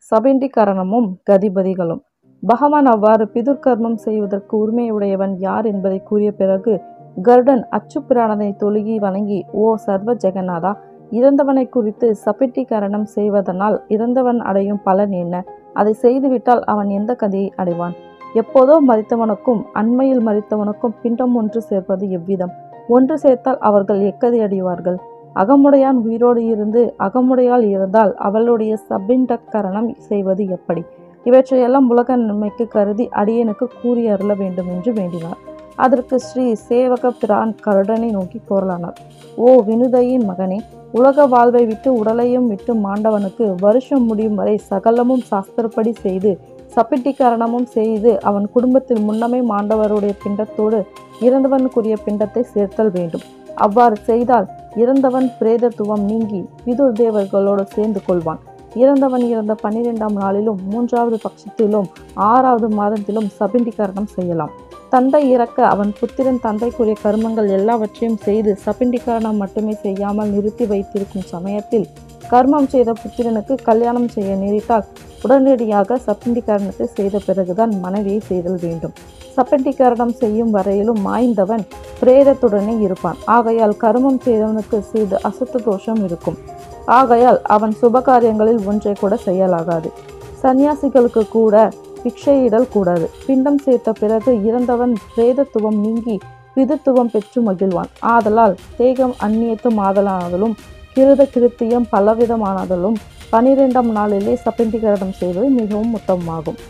சபிண்டிகரணமும் கதிபதிகளும் பகவான் அவ்வாறு பிதுர்கர்மம் செய்வதற்கு உரிமையுடையவன் யார் என்பதை கூறிய பிறகு கருடன் அச்சு பிராணனை தொழுகி வணங்கி ஓ சர்வ ஜெகநாதா இறந்தவனை குறித்து சபிண்டிகரணம் செய்வதனால் இறந்தவன் அடையும் பலன் என்ன அதை செய்துவிட்டால் அவன் எந்த கதையை அடைவான் எப்போதோ மறித்தவனுக்கும் அண்மையில் மறித்தவனுக்கும் பிண்டம் ஒன்று சேர்ப்பது எவ்விதம் ஒன்று சேர்த்தால் அவர்கள் எக்கதை அடைவார்கள் அகமுடையான் உயிரோடு இருந்து அகமுடையால் இருந்தால் அவளுடைய சபிண்டக்கரணம் செய்வது எப்படி இவற்றையெல்லாம் உலக நன்மைக்கு கருதி அடியனுக்கு கூறி அருள வேண்டும் என்று வேண்டினார் அதற்கு ஸ்ரீ சேவக பிரான் கருடனை நோக்கி கோரலானார் ஓ வினுதையின் மகனே உலக வாழ்வை விட்டு உடலையும் விட்டு மாண்டவனுக்கு வருஷம் முடியும் வரை சகலமும் சாஸ்திரப்படி செய்து சப்பிட்டிகரணமும் செய்து அவன் குடும்பத்தில் முன்னமே மாண்டவருடைய பிண்டத்தோடு இறந்தவனுக்குரிய பிண்டத்தை சேர்த்தல் வேண்டும் அவ்வாறு செய்தால் இறந்தவன் பிரேதத்துவம் நீங்கி விதுர் தேவர்களோடு சேர்ந்து கொள்வான் இறந்தவன் இறந்த பன்னிரெண்டாம் நாளிலும் மூன்றாவது பட்சத்திலும் ஆறாவது மாதத்திலும் சபிண்டிகரணம் செய்யலாம் தந்தை இறக்க அவன் புத்திரன் தந்தைக்குரிய கர்மங்கள் எல்லாவற்றையும் செய்து சபிண்டிகரணம் மட்டுமே செய்யாமல் நிறுத்தி வைத்திருக்கும் சமயத்தில் கர்மம் செய்த புத்திரனுக்கு கல்யாணம் செய்ய நேரிட்டால் உடனடியாக சப்பிண்டிகரணத்தை செய்த பிறகுதான் மனைவியை செய்தல் வேண்டும் சப்பண்டிகரணம் செய்யும் வரையிலும் மாய்ந்தவன் பிரேதத்துடனே இருப்பான் ஆகையால் கர்மம் செய்தவனுக்கு செய்து அசுத்த தோஷம் இருக்கும் ஆகையால் அவன் சுபகாரியங்களில் ஒன்றை கூட செய்யலாகாது சந்நியாசிகளுக்கு கூட பிக்ஷையிடல் கூடாது பிண்டம் சேர்த்த பிறகு இறந்தவன் பிரேதத்துவம் நீங்கி விதுத்துவம் பெற்று மகிழ்வான் ஆதலால் தேகம் அந்நியத்தும் ஆதலானதலும் கிருத கிருத்தியம் பலவிதமானதலும் பனிரெண்டாம் நாளிலே சப்பிண்டிகரணம் செய்வது மிகவும் உத்தமமாகும்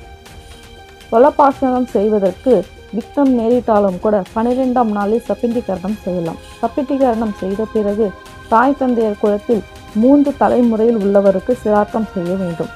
வலபாசனம் செய்வதற்கு விக்னம் நேரிட்டாலும் கூட பனிரெண்டாம் நாளில் சப்பிண்டிகரணம் செய்யலாம் சப்பிண்டிகரணம் செய்த பிறகு தாய் தந்தையர் குலத்தில் மூன்று தலைமுறையில் உள்ளவருக்கு சிரார்த்தம் செய்ய வேண்டும்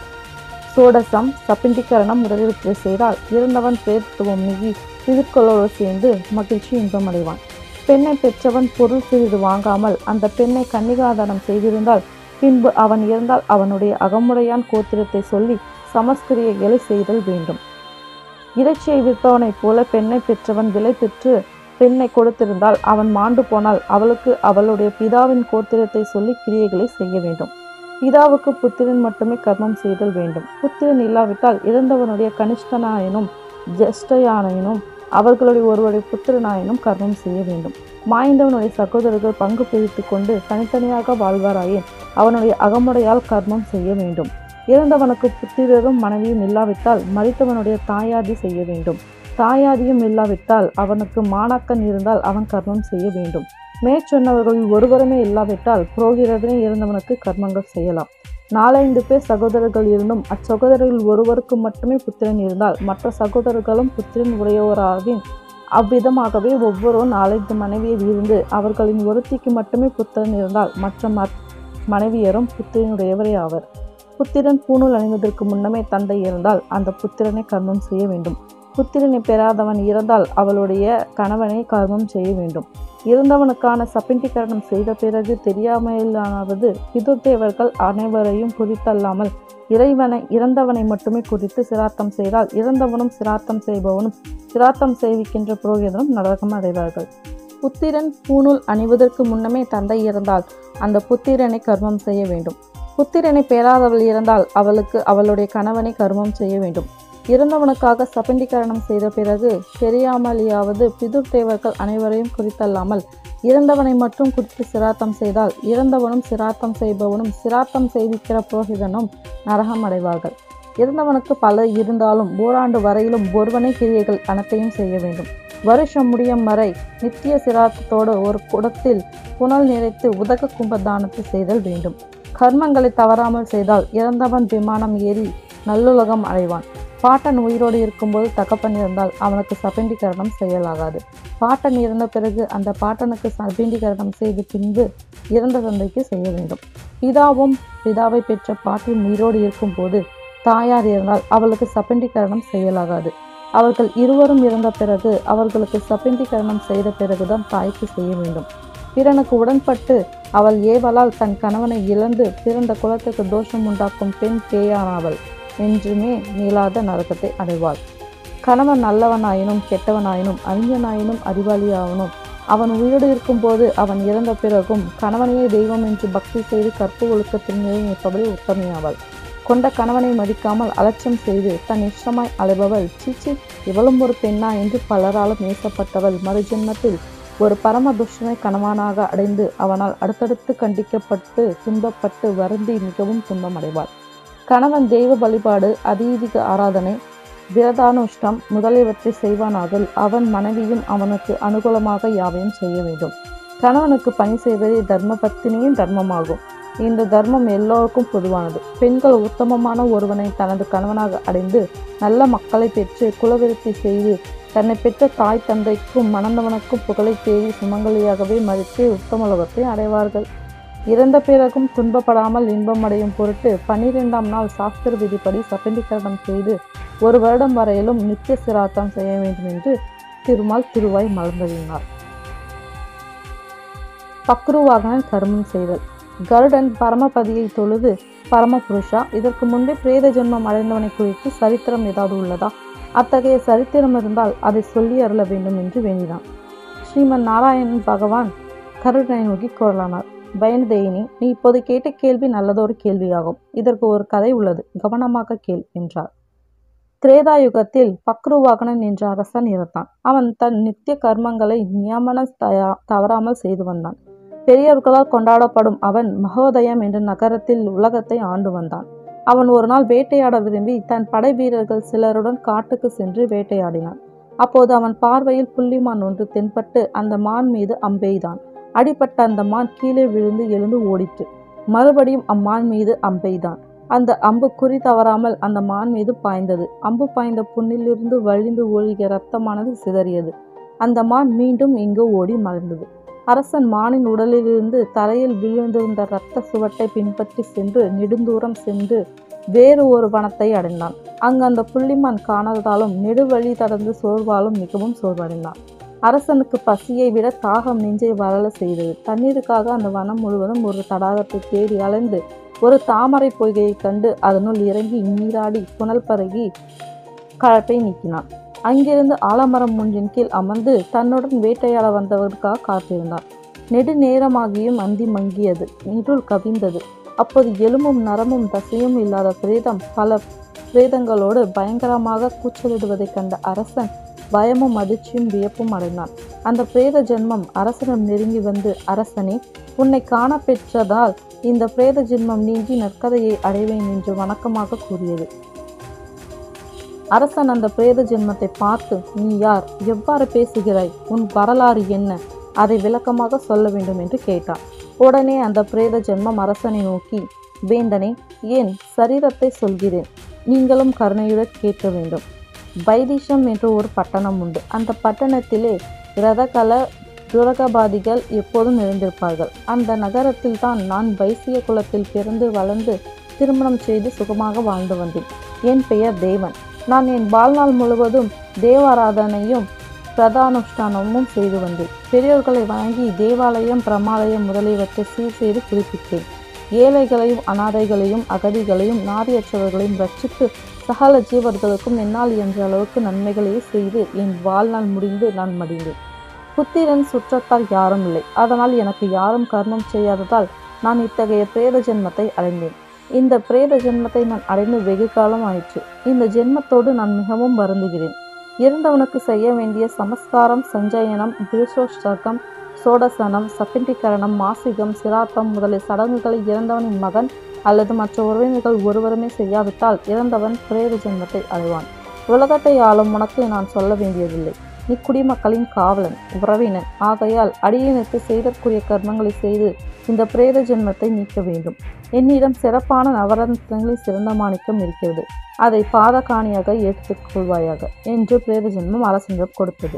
சோடசம் சப்பிண்டிகரணம் முதலில் செய்தால் இறந்தவன் பிரேதத்துவம் நீங்கி பிதுக்களோடு சேர்ந்து மகிழ்ச்சி இன்பம் அடைவான் பெண்ணை பெற்றவன் பொருள் சிறிது வாங்காமல் அந்த பெண்ணை கன்னிகாதானம் செய்திருந்தால் பின்பு அவன் இறந்தால் அவனுடைய அகமுடையான் கோத்திரத்தை சொல்லி சமஸ்கிரியைகளை செய்தல் வேண்டும் இறைச்சியை விற்பவனைப் போல பெண்ணை பெற்றவன் விலை பெற்று பெண்ணை கொடுத்திருந்தால் அவன் மாண்டு போனால் அவளுக்கு அவளுடைய பிதாவின் கோத்திரத்தை சொல்லி கிரியைகளை செய்ய வேண்டும் பிதாவுக்கு புத்திரன் மட்டுமே கர்மம் செய்தல் வேண்டும் புத்திரன் இல்லாவிட்டால் இறந்தவனுடைய கனிஷ்டனாயினும் ஜெஷ்டயானையினும் அவர்களுடைய ஒருவருடைய புத்திரனாயினும் கர்மம் செய்ய வேண்டும் மாய்ந்தவனுடைய சகோதரர்கள் பங்கு பிரித்து கொண்டு தனித்தனியாக வாழ்வாராயின் அவனுடைய அகமுடையால் கர்மம் செய்ய வேண்டும் இறந்தவனுக்கு புத்திரரும் மனைவியும் இல்லாவிட்டால் மறித்தவனுடைய தாயாதி செய்ய வேண்டும் தாயாதியும் இல்லாவிட்டால் அவனுக்கு மாணாக்கன் இருந்தால் அவன் கர்மம் செய்ய வேண்டும் மேற்சொன்னவர்களில் ஒருவருமே இல்லாவிட்டால் புரோகிரதனே இருந்தவனுக்கு கர்மங்கள் செய்யலாம் நாலைந்து பேர் சகோதரர்கள் இருந்தும் அச்சகோதரர்கள் ஒருவருக்கு மட்டுமே புத்திரன் இருந்தால் மற்ற சகோதரர்களும் புத்திரன் உடையவராகின் அவ்விதமாகவே ஒவ்வொருவரும் நாலைந்து மனைவியர் இருந்து அவர்களின் ஒருத்திக்கு மட்டுமே புத்திரன் இருந்தால் மற்ற மற் மனைவியரும் புத்திரனுடையவரே ஆவர் புத்திரன் பூணூல் அணிவதற்கு முன்னமே தந்தை இருந்தால் அந்த புத்திரனை கர்மம் செய்ய வேண்டும் புத்திரனை பெறாதவன் இறந்தால் அவளுடைய கணவனை கர்மம் செய்ய வேண்டும் இறந்தவனுக்கான சப்பிண்டிகரணம் செய்த பிறகு தெரியாமலானது பிதுர்தேவர்கள் அனைவரையும் குறித்தல்லாமல் இறைவனை இறந்தவனை மட்டுமே குறித்து சிரார்த்தம் செய்தால் இறந்தவனும் சிரார்த்தம் செய்பவனும் சிரார்த்தம் செய்விக்கின்ற புரோகிதனும் நரகம் அடைவார்கள் புத்திரன் பூணூல் அணிவதற்கு முன்னமே தந்தை இறந்தால் அந்த புத்திரனை கர்மம் செய்ய வேண்டும் புத்திரனை பெறாதவள் இருந்தால் அவளுக்கு அவளுடைய கணவனை கர்மம் செய்ய வேண்டும் இறந்தவனுக்காக சபண்டிகரணம் செய்த பிறகு தெரியாமலேயாவது பிதுர் தேவர்கள் அனைவரையும் குறித்தல்லாமல் இறந்தவனை மட்டும் குறித்து சிராத்தம் செய்தால் இறந்தவனும் சிராத்தம் செய்பவனும் சிராத்தம் செய்விக்கிற புரோகிதனும் நரகம் அடைவார்கள் இறந்தவனுக்கு பல இருந்தாலும் ஓராண்டு வரையிலும் ஒருவனை கிரியைகள் அனைத்தையும் செய்ய வேண்டும் வருஷம் முடியும் வரை நித்திய சிராத்தத்தோடு ஒரு குடத்தில் புனல் நிறைத்து உதக கும்பதானத்தை செய்தல் வேண்டும் கர்மங்களை தவறாமல் செய்தால் இறந்தவன் விமானம் ஏறி நல்லுலகம் அடைவான் பாட்டன் உயிரோடு இருக்கும்போது தகப்பன் இருந்தால் அவனுக்கு சபண்டீகரணம் செய்யலாகாது பாட்டன் இறந்த பிறகு அந்த பாட்டனுக்கு சபண்டீகரணம் செய்து பின்பு இறந்த தந்தைக்கு செய்ய வேண்டும் பிதாவும் பிதாவை பெற்ற பாட்டின் உயிரோடு இருக்கும்போது தாயார் இருந்தால் அவளுக்கு சபண்டீகரணம் செய்யலாகாது அவர்கள் இருவரும் இறந்த பிறகு அவர்களுக்கு சபண்டீகரணம் செய்த பிறகுதான் தாய்க்கு செய்ய வேண்டும் பிறனுக்கு உடன்பட்டு அவள் ஏவலால் தன் கணவனை இழந்து பிறந்த குலத்துக்கு தோஷம் உண்டாக்கும் பெண் பேயானாவள் என்றுமே நீளாத நரகத்தை அடைவாள் கணவன் நல்லவனாயினும் கெட்டவனாயினும் அறிஞனாயினும் அறிவாளியாவனும் அவன் உயிரோடு இருக்கும்போது அவன் இறந்த பிறகும் கணவனையே தெய்வம் என்று பக்தி செய்து கற்பு ஒழுக்கத்தில் நிலை நிற்பவளே உத்தமையாவாள் கொண்ட கணவனை மதிக்காமல் அலட்சியம் செய்து தன் இஷ்டமாய் அலைபவள் சீச்சி இவளும் ஒரு பெண்ணா என்று பலராலும் நேசப்பட்டவள் மறுஜென்மத்தில் ஒரு பரம துஷ்டனை கணவனாக அடைந்து அவனால் அடுத்தடுத்து கண்டிக்கப்பட்டு துன்பப்பட்டு வருந்தி மிகவும் துன்பமடைவாள் கணவன் தெய்வ வழிபாடு அதீதிக ஆராதனை விரதானுஷ்டம் முதலியவற்றை செய்வானாதல் அவன் மனைவியும் அவனுக்கு அனுகூலமாக யாவையும் செய்ய வேண்டும் கணவனுக்கு பணி செய்வதே தர்ம பத்தினியின் தர்மமாகும் இந்த தர்மம் எல்லோருக்கும் பொதுவானது பெண்கள் உத்தமமான ஒருவனை தனது கணவனாக அடைந்து நல்ல மக்களை பெற்று குலவிருத்தி செய்து தன்னை பெற்ற தாய் தந்தைக்கும் மணந்தவனுக்கும் புகழை தேடி சுமங்கலியாகவே மதித்து உத்தமலோகத்தை அடைவார்கள் இறந்த பிறகும் துன்பப்படாமல் இன்பம் அடையும் பொருட்டு பன்னிரெண்டாம் நாள் சாஸ்திர விதிப்படி சபண்டீகரணம் செய்து ஒரு வருடம் வரையிலும் நித்திய சிராத்தம் செய்ய வேண்டும் என்று திருமால் திருவாய் மலர்ந்தறினார் பக்ருவாகனன் கர்மம் செய்தல் கருடன் பரமபதியை தொழுது பரமபுருஷா இதற்கு முன்பே பிரேத ஜென்மம் அடைந்தவனை குறித்து சரித்திரம் ஏதாவது உள்ளதா அத்தகைய சரித்திரம் இருந்தால் அதை சொல்லி அருள வேண்டும் என்று வேண்டினான் ஸ்ரீமன் நாராயணன் பகவான் கருடனை நோக்கி கூறலானார் பயனதேயினி நீ இப்போது கேட்ட கேள்வி நல்லதொரு கேள்வியாகும் இதற்கு ஒரு கதை உள்ளது கவனமாக கேள் என்றார் திரேதாயுகத்தில் பக்ருவாகனன் என்ற அரசன் இருந்தான் அவன் தன் நித்திய கர்மங்களை நியமன தயா- தவறாமல் செய்து வந்தான் பெரியவர்களால் கொண்டாடப்படும் அவன் மகோதயம் என்ற நகரத்தில் உலகத்தை ஆண்டு வந்தான் அவன் ஒரு நாள் வேட்டையாட விரும்பி தன் படை வீரர்கள் சிலருடன் காட்டுக்கு சென்று வேட்டையாடினான் அப்போது அவன் பார்வையில் புள்ளிமான் ஒன்று தென்பட்டு அந்த மான் மீது அம்பெய்தான் அடிபட்ட அந்த மான் கீழே விழுந்து எழுந்து ஓடிற்று மறுபடியும் அம்மான் மீது அம்பெய்தான் அந்த அம்பு குறி தவறாமல் அந்த மான் மீது பாய்ந்தது அம்பு பாய்ந்த புண்ணிலிருந்து வழிந்து ஒழுகிய ரத்தமானது சிதறியது அந்த மான் மீண்டும் எங்கோ ஓடி மறைந்தது அரசன் மானின் உடலிலிருந்து தரையில் விழுந்திருந்த இரத்த சுவட்டை பின்பற்றி சென்று நெடுந்தூரம் சென்று வேறு ஒரு வனத்தை அடைந்தான் அங்கு அந்த புள்ளிமான் காணாததாலும் நெடுவழி கடந்து சோர்வாலும் மிகவும் சோர்வடைந்தான் அரசனுக்கு பசியை விட தாகம் நெஞ்சை வளர செய்தது தண்ணீருக்காக அந்த வனம் முழுவதும் ஒரு தடாகத்தை தேடி அலைந்து ஒரு தாமரை பொய்கையைக் கண்டு அதனுள் இறங்கி நீராடி புனல் பருகி களைப்பை நீக்கினான் அங்கிருந்து ஆலமரம் ஒன்றின் கீழ் அமர்ந்து தன்னுடன் வேட்டையாட வந்தவருக்காக காத்திருந்தான் நெடு நேரமாகியும் அந்தி மங்கியது இருள் கவிந்தது அப்போது எலும்பும் நரமும் தசையும் இல்லாத பிரேதம் பல பிரேதங்களோடு பயங்கரமாக கூச்சலிடுவதைக் கண்ட அரசன் பயமும் அதிர்ச்சியும் வியப்பும் அடைந்தான் அந்த பிரேத ஜென்மம் அரசனிடம் நெருங்கி வந்து அரசனே உன்னை காண பெற்றதால் இந்த பிரேத ஜென்மம் நீங்கி நற்கதையை அடைவேன் என்று வணக்கமாக கூறியது அரசன் அந்த பிரேத ஜென்மத்தை பார்த்து நீ யார் எவ்வாறு பேசுகிறாய் உன் வரலாறு என்ன அதை விளக்கமாக சொல்ல வேண்டும் என்று கேட்டான் உடனே அந்த பிரேத ஜென்மம் அரசனை நோக்கி வேந்தனே ஏன் சரீரத்தை சொல்கிறேன் நீங்களும் கருணையுடன் கேட்க வேண்டும் வைதீஷம் என்ற ஒரு பட்டணம் உண்டு அந்த பட்டணத்திலே இரதகல துரகபாதிகள் எப்போதும் நிறைந்திருப்பார்கள் அந்த நகரத்தில் தான் நான் வைசிய குலத்தில் பிறந்து வளர்ந்து திருமணம் செய்து சுகமாக வாழ்ந்து வந்தேன் என் பெயர் தேவன் நான் என் வாழ்நாள் முழுவதும் தேவாராதனையும் பிரதானுஷ்டானமும் செய்து வந்தேன் பெரியோர்களை வணங்கி தேவாலயம் பிரமாலயம் முதலியவற்றை சீர் செய்து புதுப்பித்தேன் ஏழைகளையும் அனாதைகளையும் அகதிகளையும் நாதியற்றவர்களையும் ரட்சித்து சகல ஜீவர்களுக்கும் என்னால் என்ற அளவுக்கு நன்மைகளையே செய்து என் வாழ்நாள் முடிந்து நான் மடிந்தேன் புத்திரன் சுற்றத்தால் யாரும் இல்லை அதனால் எனக்கு யாரும் கர்மம் செய்யாததால் நான் இத்தகைய பிரேத ஜென்மத்தை அடைந்தேன் இந்த பிரேத ஜென்மத்தை நான் அடைந்து வெகு காலம் ஆயிற்று இந்த ஜென்மத்தோடு நான் மிகவும் வருந்துகிறேன் இறந்தவனுக்கு செய்ய வேண்டிய சமஸ்காரம் சஞ்சயனம் திருஷோஷ்டகம் சோடசனம் சப்பிண்டிகரணம் மாசிகம் சிராத்தம் முதலிய சடங்குகளை இறந்தவனின் மகன் அல்லது மற்ற உறவினர்கள் ஒருவருமே செய்யாவிட்டால் இறந்தவன் பிரேத ஜென்மத்தை அடைவான் உலகத்தை ஆளும் உனக்கு நான் சொல்ல வேண்டியதில்லை நீ குடிமக்களின் காவலன் உறவினன் ஆகையால் அடியனுக்கு செய்தற்குரிய கர்மங்களை செய்து இந்த பிரேத ஜென்மத்தை நீக்க வேண்டும் என்னிடம் சிறப்பான நவரத்னங்களில் சிறந்த மாணிக்கம் இருக்கிறது அதை பாதகாணியாக எடுத்துக் கொள்வாயாக என்று பிரேத ஜென்மம் அரசனிடம் கொடுத்தது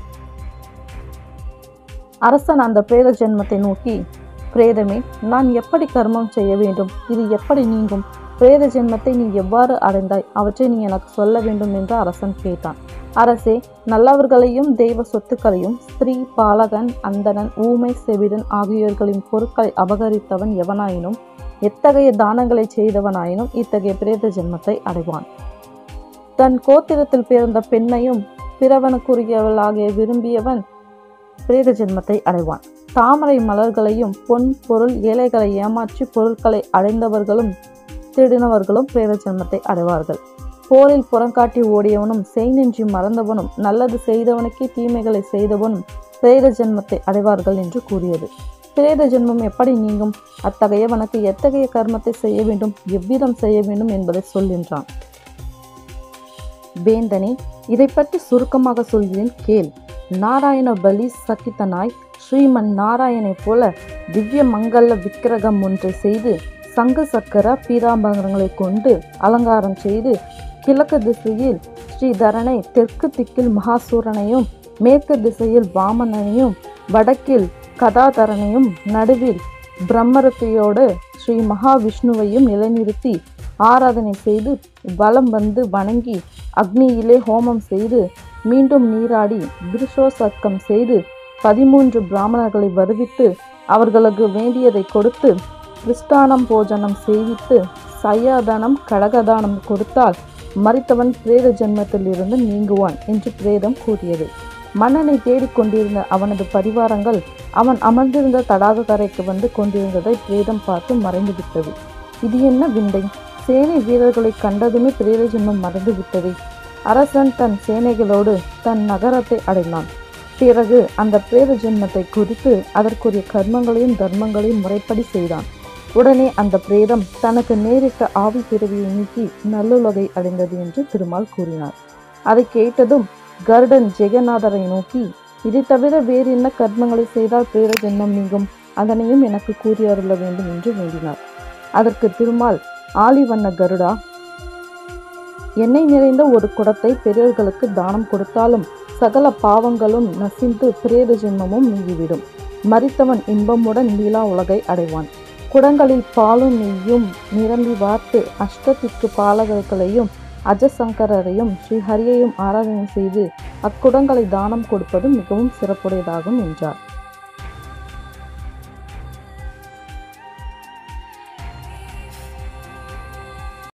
அரசன் அந்த பிரேத ஜென்மத்தை நோக்கி பிரேதமே நான் எப்படி கர்மம் செய்ய வேண்டும் இது எப்படி நீங்கும் பிரேத ஜென்மத்தை நீ எவ்வாறு அடைந்தாய் அவற்றை நீ எனக்கு சொல்ல வேண்டும் என்று அரசன் கேட்டான் அரசே நல்லவர்களையும் தெய்வ சொத்துக்களையும் ஸ்திரீ பாலகன் அந்தணன் ஊமை செவிடன் ஆகியோர்களின் பொருட்களை அபகரித்தவன் எவனாயினும் எத்தகைய தானங்களை செய்தவனாயினும் இத்தகைய பிரேத ஜென்மத்தை அடைவான் தன் கோத்திரத்தில் பிறந்த பெண்ணையும் பிறவனுக்குரியவளாகிய விரும்பியவன் பிரேத ஜென்மத்தை அடைவான் தாமரை மலர்களையும் பொன் பொருள் ஏழைகளை ஏமாற்றி பொருட்களை அடைந்தவர்களும் தேடினவர்களும் பிரேத ஜென்மத்தை அடைவார்கள் போரில் புறங்காட்டி ஓடியவனும் செய்நென்றி மறந்தவனும் நல்லது செய்தவனுக்கே தீமைகளை செய்தவனும் பிரேத ஜென்மத்தை அடைவார்கள் என்று கூறியது பிரேத ஜென்மம் எப்படி நீங்கும் அத்தகையவனுக்கு எத்தகைய கர்மத்தை செய்ய வேண்டும் எவ்விதம் செய்ய வேண்டும் என்பதை சொல்கின்றான் வேந்தனே இதை பற்றி சுருக்கமாக சொல்கிறேன் கேள் நாராயண பலி சகித்தனாய் ஸ்ரீமன் நாராயணைப் போல திவ்ய மங்கல விக்கிரகம் ஒன்றை செய்து சங்கு சக்கர பீதாம்பரங்களை கொண்டு அலங்காரம் செய்து கிழக்கு திசையில் ஸ்ரீதரனை தெற்கு திக்கில் மகாசூரனையும் மேற்கு திசையில் வாமனனையும் வடக்கில் கதாதரனையும் நடுவில் பிரம்மரத்தையோடு ஸ்ரீ மகாவிஷ்ணுவையும் நிலைநிறுத்தி ஆராதனை செய்து வலம் வந்து வணங்கி அக்னியிலே ஹோமம் செய்து மீண்டும் நீராடி பிருஷோசர்க்கம் செய்து பதிமூன்று பிராமணர்களை வருவித்து அவர்களுக்கு வேண்டியதை கொடுத்து கிருஷ்டானம் போஜனம் செய்வித்து சையாதானம் கடகதானம் கொடுத்தால் மறித்தவன் பிரேத ஜென்மத்திலிருந்து நீங்குவான் என்று பிரேதம் கூறியது மன்னனை தேடிக்கொண்டிருந்த அவனது பரிவாரங்கள் அவன் அமர்ந்திருந்த தடாக கரைக்கு வந்து கொண்டிருந்ததை பிரேதம் பார்த்து மறைந்துவிட்டது இது என்ன விந்தை சேனை வீரர்களை கண்டதுமே பிரேத ஜென்மம் மறைந்து விட்டது அரசன் தன் சேனைகளோடு தன் நகரத்தை அடைந்தான் பிறகு அந்த பிரேத ஜென்மத்தை குறித்து அதற்குரிய கர்மங்களையும் தர்மங்களையும் முறைப்படி செய்தான் உடனே அந்த பிரேதம் தனக்கு நேரிட்ட ஆவி பிறவியை நீக்கி நல்லுலகை அடைந்தது என்று திருமால் கூறினார் அதை கேட்டதும் கருடன் ஜெகநாதரை நோக்கி இதை தவிர வேறு என்ன கர்மங்களை செய்தால் பிரேத ஜென்மம் நீங்கும் அதனையும் எனக்கு கூறி அருள வேண்டும் என்று வேண்டினார் அதற்கு திருமால் ஆலிவண்ண கருடா எண்ணெய் நிறைந்த ஒரு குடத்தை பெரியவர்களுக்கு தானம் கொடுத்தாலும் சகல பாவங்களும் நசிந்து பிரேத ஜென்மமும் நீங்கிவிடும் மறித்தவன் இன்பமுடன் நீலா உலகை அடைவான் குடங்களில் பாலும் நெய்யும் நிரம்பி வார்த்து அஷ்டத்திற்கு பாலகர்களையும் அஜசங்கரையும் ஸ்ரீஹரியையும் ஆராதனை செய்து அக்குடங்களை தானம் கொடுப்பது மிகவும் சிறப்புடையதாகும் என்றார்